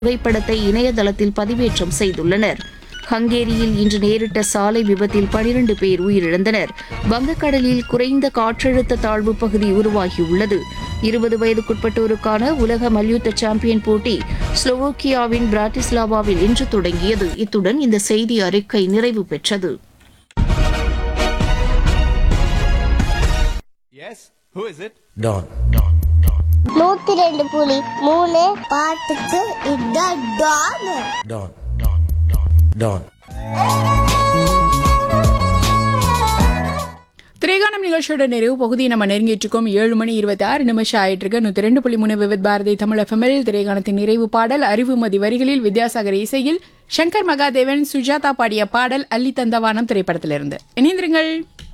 புகைப்படத்தை இணையதளத்தில் பதிவேற்றம் செய்துள்ளனர் ஹங்கேரியில் இன்று நேரிட்ட சாலை விபத்தில் 12 பேர் உயிரிழந்தனர் வங்கக்கடலில் குறைந்த காற்றழுத்த தாழ்வு பகுதி உருவாகியுள்ளது இருபது வயதுக்குட்பட்டோருக்கான உலக மல்யுத்த சாம்பியன் போட்டி ஸ்லோவோக்கியாவின் பிராட்டிஸ்லாவாவில் இன்று தொடங்கியது இத்துடன் இந்த செய்தி அறிக்கை நிறைவு பெற்றது Yes? Who is it? Don. நூத்தி ரெண்டு புலி மூணு பாட்டுக்கு இதான் டான் Don. Don. திரைகானம் நிகழ்ச்சியோட நிறைவு பகுதியை நம்ம நெருங்கிட்டு இருக்கோம் ஏழு மணி இருபத்தி ஆறு நிமிஷம் ஆயிட்டு இருக்கு நூத்தி ரெண்டு புள்ளி மூணு விவித் பாரதி தமிழ் எஃப்எம்எல் திரைகானத்தின் நிறைவு பாடல் அறிவுமதி வரிகளில் வித்யாசாகர் இசையில் சங்கர் மகாதேவன் சுஜாதா பாடிய பாடல் அள்ளி தந்தவானம் திரைப்படத்திலிருந்து இணைந்திருங்கள்